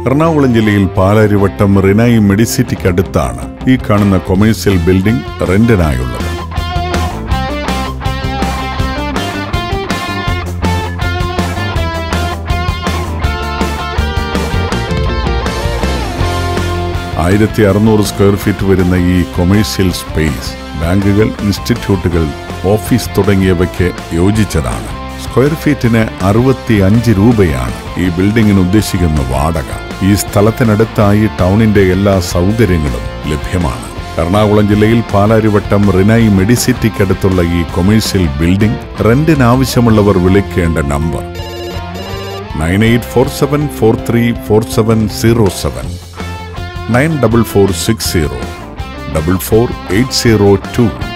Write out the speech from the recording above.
എറണാകുളം ജില്ലയിൽ പാലാരിവട്ടം റിനായി മെഡിസിറ്റിക്ക് അടുത്താണ് ഈ കാണുന്ന കൊമേഴ്സ്യൽ ബിൽഡിംഗ് റെന്റിനായുള്ളത് ആയിരത്തി അറുന്നൂറ് സ്ക്വയർ ഫീറ്റ് വരുന്ന ഈ കൊമേഴ്സ്യൽ സ്പേസ് ബാങ്കുകൾ ഇൻസ്റ്റിറ്റ്യൂട്ടുകൾ ഓഫീസ് തുടങ്ങിയവയ്ക്ക് യോജിച്ചതാണ് സ്ക്വയർ ഫീറ്റിന് അറുപത്തി അഞ്ച് രൂപയാണ് ഈ ബിൽഡിങ്ങിന് ഉദ്ദേശിക്കുന്ന വാടക ഈ സ്ഥലത്തിനടുത്തായി ടൗണിന്റെ എല്ലാ സൗകര്യങ്ങളും ലഭ്യമാണ് എറണാകുളം ജില്ലയിൽ പാലാരിവട്ടം റിനായി മെഡിസിറ്റിക്കടുത്തുള്ള ഈ കൊമേഴ്സ്യൽ ബിൽഡിംഗ് റെന്റിന് ആവശ്യമുള്ളവർ വിളിക്കേണ്ട number nine eight four seven four three four seven zero seven nine double four six zero double four eight zero to